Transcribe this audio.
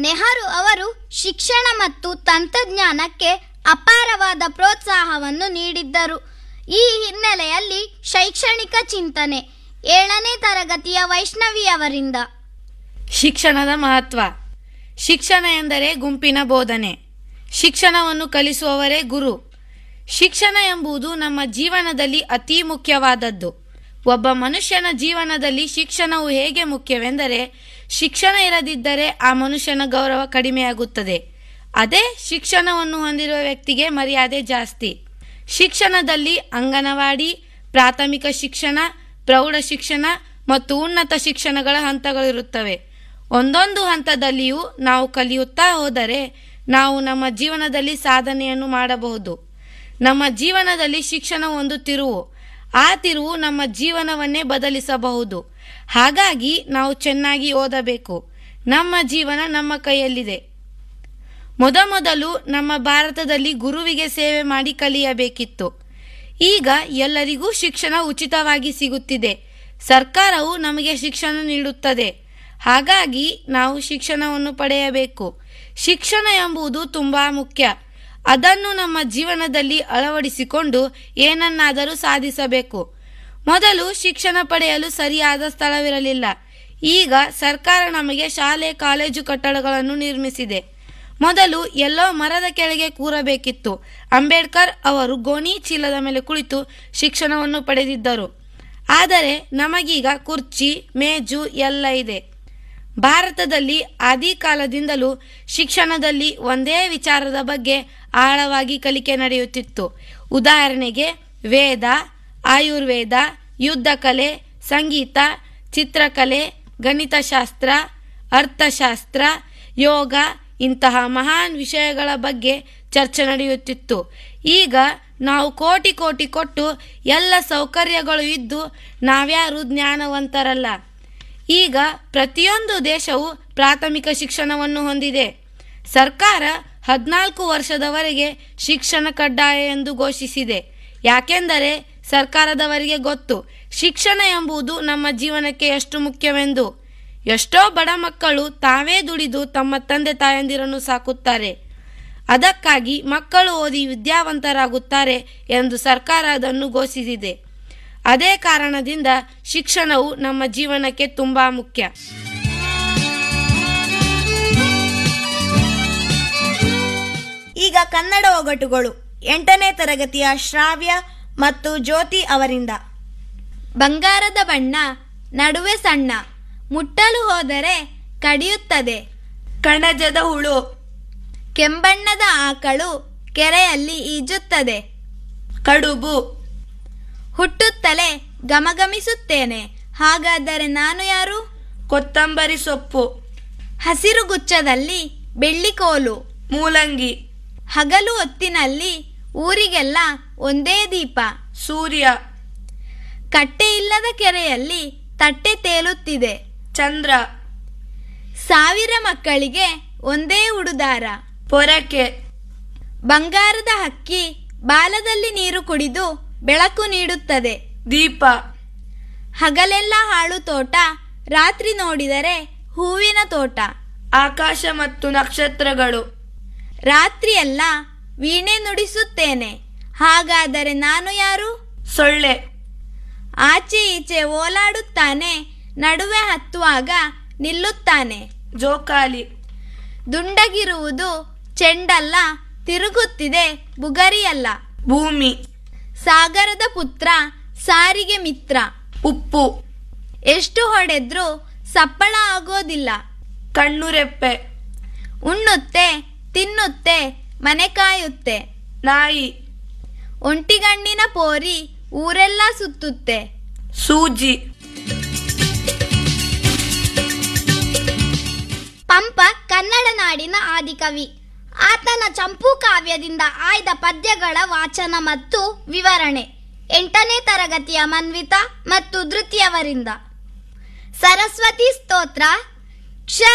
ನೆಹರು ಅವರು ಶಿಕ್ಷಣ ಮತ್ತು ತಂತ್ರಜ್ಞಾನಕ್ಕೆ ಅಪಾರವಾದ ಪ್ರೋತ್ಸಾಹವನ್ನು ನೀಡಿದ್ದರು ಈ ಹಿನ್ನೆಲೆಯಲ್ಲಿ ಶೈಕ್ಷಣಿಕ ಚಿಂತನೆ ಏಳನೇ ತರಗತಿಯ ವೈಷ್ಣವಿಯವರಿಂದ ಶಿಕ್ಷಣದ ಮಹತ್ವ ಶಿಕ್ಷಣ ಎಂದರೆ ಗುಂಪಿನ ಬೋಧನೆ ಶಿಕ್ಷಣವನ್ನು ಕಲಿಸುವವರೇ ಗುರು ಶಿಕ್ಷಣ ಎಂಬುದು ನಮ್ಮ ಜೀವನದಲ್ಲಿ ಅತಿ ಮುಖ್ಯವಾದದ್ದು ಒಬ್ಬ ಮನುಷ್ಯನ ಜೀವನದಲ್ಲಿ ಶಿಕ್ಷಣವು ಹೇಗೆ ಮುಖ್ಯವೆಂದರೆ ಶಿಕ್ಷಣ ಇರದಿದ್ದರೆ ಆ ಮನುಷ್ಯನ ಗೌರವ ಕಡಿಮೆಯಾಗುತ್ತದೆ ಅದೇ ಶಿಕ್ಷಣವನ್ನು ಹೊಂದಿರುವ ವ್ಯಕ್ತಿಗೆ ಮರ್ಯಾದೆ ಜಾಸ್ತಿ ಶಿಕ್ಷಣದಲ್ಲಿ ಅಂಗನವಾಡಿ ಪ್ರಾಥಮಿಕ ಶಿಕ್ಷಣ ಪ್ರೌಢ ಶಿಕ್ಷಣ ಮತ್ತು ಉನ್ನತ ಶಿಕ್ಷಣಗಳ ಹಂತಗಳಿರುತ್ತವೆ ಒಂದೊಂದು ಹಂತದಲ್ಲಿಯೂ ನಾವು ಕಲಿಯುತ್ತಾ ಹೋದರೆ ನಾವು ನಮ್ಮ ಜೀವನದಲ್ಲಿ ಸಾಧನೆಯನ್ನು ಮಾಡಬಹುದು ನಮ್ಮ ಜೀವನದಲ್ಲಿ ಶಿಕ್ಷಣ ಒಂದು ತಿರುವು ಆ ತಿರುವು ನಮ್ಮ ಜೀವನವನ್ನೇ ಬದಲಿಸಬಹುದು ಹಾಗಾಗಿ ನಾವು ಚೆನ್ನಾಗಿ ಓದಬೇಕು ನಮ್ಮ ಜೀವನ ನಮ್ಮ ಕೈಯಲ್ಲಿದೆ ಮೊದಮೊದಲು ನಮ್ಮ ಭಾರತದಲ್ಲಿ ಗುರುವಿಗೆ ಸೇವೆ ಮಾಡಿ ಕಲಿಯಬೇಕಿತ್ತು ಈಗ ಎಲ್ಲರಿಗೂ ಶಿಕ್ಷಣ ಉಚಿತವಾಗಿ ಸಿಗುತ್ತಿದೆ ಸರ್ಕಾರವು ನಮಗೆ ಶಿಕ್ಷಣ ನೀಡುತ್ತದೆ ಹಾಗಾಗಿ ನಾವು ಶಿಕ್ಷಣವನ್ನು ಪಡೆಯಬೇಕು ಶಿಕ್ಷಣ ಎಂಬುದು ತುಂಬಾ ಮುಖ್ಯ ಅದನ್ನು ನಮ್ಮ ಜೀವನದಲ್ಲಿ ಅಳವಡಿಸಿಕೊಂಡು ಏನನ್ನಾದರೂ ಸಾಧಿಸಬೇಕು ಮೊದಲು ಶಿಕ್ಷಣ ಪಡೆಯಲು ಸರಿಯಾದ ಸ್ಥಳವಿರಲಿಲ್ಲ ಈಗ ಸರ್ಕಾರ ನಮಗೆ ಶಾಲೆ ಕಾಲೇಜು ಕಟ್ಟಡಗಳನ್ನು ನಿರ್ಮಿಸಿದೆ ಮೊದಲು ಎಲ್ಲೋ ಮರದ ಕೆಳಗೆ ಕೂರಬೇಕಿತ್ತು ಅಂಬೇಡ್ಕರ್ ಅವರು ಗೋಣಿ ಚೀಲದ ಮೇಲೆ ಕುಳಿತು ಶಿಕ್ಷಣವನ್ನು ಪಡೆದಿದ್ದರು ಆದರೆ ನಮಗೀಗ ಕುರ್ಚಿ ಮೇಜು ಎಲ್ಲ ಇದೆ ಭಾರತದಲ್ಲಿ ಆದಿಕಾಲದಿಂದಲೂ ಶಿಕ್ಷಣದಲ್ಲಿ ಒಂದೇ ವಿಚಾರದ ಬಗ್ಗೆ ಆಳವಾಗಿ ಕಲಿಕೆ ನಡೆಯುತ್ತಿತ್ತು ಉದಾಹರಣೆಗೆ ವೇದ ಆಯುರ್ವೇದ ಯುದ್ಧಕಲೆ ಸಂಗೀತ ಚಿತ್ರಕಲೆ ಗಣಿತಶಾಸ್ತ್ರ ಅರ್ಥಶಾಸ್ತ್ರ ಯೋಗ ಇಂತಹ ಮಹಾನ್ ವಿಷಯಗಳ ಬಗ್ಗೆ ಚರ್ಚೆ ನಡೆಯುತ್ತಿತ್ತು ಈಗ ನಾವು ಕೋಟಿ ಕೋಟಿ ಕೊಟ್ಟು ಎಲ್ಲ ಸೌಕರ್ಯಗಳು ಇದ್ದು ನಾವ್ಯಾರು ಜ್ಞಾನವಂತರಲ್ಲ ಈಗ ಪ್ರತಿಯೊಂದು ದೇಶವು ಪ್ರಾಥಮಿಕ ಶಿಕ್ಷಣವನ್ನು ಹೊಂದಿದೆ ಸರ್ಕಾರ ಹದಿನಾಲ್ಕು ವರ್ಷದವರೆಗೆ ಶಿಕ್ಷಣ ಕಡ್ಡಾಯ ಎಂದು ಘೋಷಿಸಿದೆ ಯಾಕೆಂದರೆ ಸರ್ಕಾರದವರಿಗೆ ಗೊತ್ತು ಶಿಕ್ಷಣ ಎಂಬುದು ನಮ್ಮ ಜೀವನಕ್ಕೆ ಎಷ್ಟು ಮುಖ್ಯವೆಂದು ಎಷ್ಟೋ ಬಡ ಮಕ್ಕಳು ತಾವೇ ದುಡಿದು ತಮ್ಮ ತಂದೆ ತಾಯಂದಿರನ್ನು ಸಾಕುತ್ತಾರೆ ಅದಕ್ಕಾಗಿ ಮಕ್ಕಳು ಓದಿ ವಿದ್ಯಾವಂತರಾಗುತ್ತಾರೆ ಎಂದು ಸರ್ಕಾರ ಅದನ್ನು ಘೋಷಿಸಿದೆ ಅದೇ ಕಾರಣದಿಂದ ಶಿಕ್ಷಣವು ನಮ್ಮ ಜೀವನಕ್ಕೆ ತುಂಬಾ ಮುಖ್ಯ ಈಗ ಕನ್ನಡ ಒಗಟುಗಳು ಎಂಟನೇ ತರಗತಿಯ ಶ್ರಾವ್ಯ ಮತ್ತು ಜ್ಯೋತಿ ಅವರಿಂದ ಬಂಗಾರದ ಬಣ್ಣ ನಡುವೆ ಸಣ್ಣ ಮುಟ್ಟಲು ಹೋದರೆ ಕಡಿಯುತ್ತದೆ ಕಣಜದ ಹುಳು ಕೆಂಬಣ್ಣದ ಆಕಳು ಕೆರೆಯಲ್ಲಿ ಈಜುತ್ತದೆ ಕಡುಬು ಹುಟ್ಟುತ್ತಲೇ ಗಮಗಮಿಸುತ್ತೇನೆ ಹಾಗಾದರೆ ನಾನು ಯಾರು ಕೊತ್ತಂಬರಿ ಸೊಪ್ಪು ಹಸಿರು ಗುಚ್ಛದಲ್ಲಿ ಬೆಳ್ಳಿಕೋಲು ಮೂಲಂಗಿ ಹಗಲು ಹೊತ್ತಿನಲ್ಲಿ ಊರಿಗೆಲ್ಲ ಒಂದೇ ದೀಪ ಸೂರ್ಯ ಕಟ್ಟೆ ಇಲ್ಲದ ಕೆರೆಯಲ್ಲಿ ತಟ್ಟೆ ತೇಲುತ್ತಿದೆ ಚಂದ್ರ ಸಾವಿರ ಮಕ್ಕಳಿಗೆ ಒಂದೇ ಉಡುದಾರ ಪೊರಕೆ ಬಂಗಾರದ ಹಕ್ಕಿ ಬಾಲದಲ್ಲಿ ನೀರು ಕುಡಿದು ಬೆಳಕು ನೀಡುತ್ತದೆ ದೀಪ ಹಗಲೆಲ್ಲ ಹಾಳು ತೋಟ ರಾತ್ರಿ ನೋಡಿದರೆ ಹೂವಿನ ತೋಟ ಆಕಾಶ ಮತ್ತು ನಕ್ಷತ್ರಗಳು ರಾತ್ರಿಯೆಲ್ಲ ವೀಣೆ ನುಡಿಸುತ್ತೇನೆ ಹಾಗಾದರೆ ನಾನು ಯಾರು ಸೊಳ್ಳೆ ಆಚೆ ಈಚೆ ಓಲಾಡುತ್ತಾನೆ ನಡುವೆ ಹತ್ತುವಾಗ ನಿಲ್ಲುತ್ತಾನೆ ಜೋಕಾಲಿ ದುಂಡಗಿರುವುದು ಚೆಂಡಲ್ಲ ತಿರುಗುತ್ತಿದೆ ಬುಗರಿಯಲ್ಲ ಭೂಮಿ ಸಾಗರದ ಪುತ್ರ ಸಾರಿಗೆ ಮಿತ್ರ ಉಪ್ಪು ಎಷ್ಟು ಹೊಡೆದ್ರೂ ಸಪ್ಪಳ ಆಗೋದಿಲ್ಲ ಕಣ್ಣುರೆಪ್ಪೆ ಉಣ್ಣುತ್ತೆ ತಿನ್ನುತ್ತೆ ಮನೆ ಕಾಯುತ್ತೆ ನಾಯಿ ಒಂಟಿಗಣ್ಣಿನ ಪೋರಿ ಊರೆಲ್ಲ ಸುತ್ತುತ್ತೆ ಸೂಜಿ ಪಂಪ ಕನ್ನಡ ನಾಡಿನ ಆದಿಕವಿ ಆತನ ಚಂಪೂ ಕಾವ್ಯದಿಂದ ಆಯ್ದ ಪದ್ಯಗಳ ವಾಚನ ಮತ್ತು ವಿವರಣೆ ಎಂಟನೇ ತರಗತಿಯ ಮನ್ವಿತ ಮತ್ತು ಧೃತಿಯವರಿಂದ ಸರಸ್ವತಿ ಸ್ತೋತ್ರ ಕ್ಷ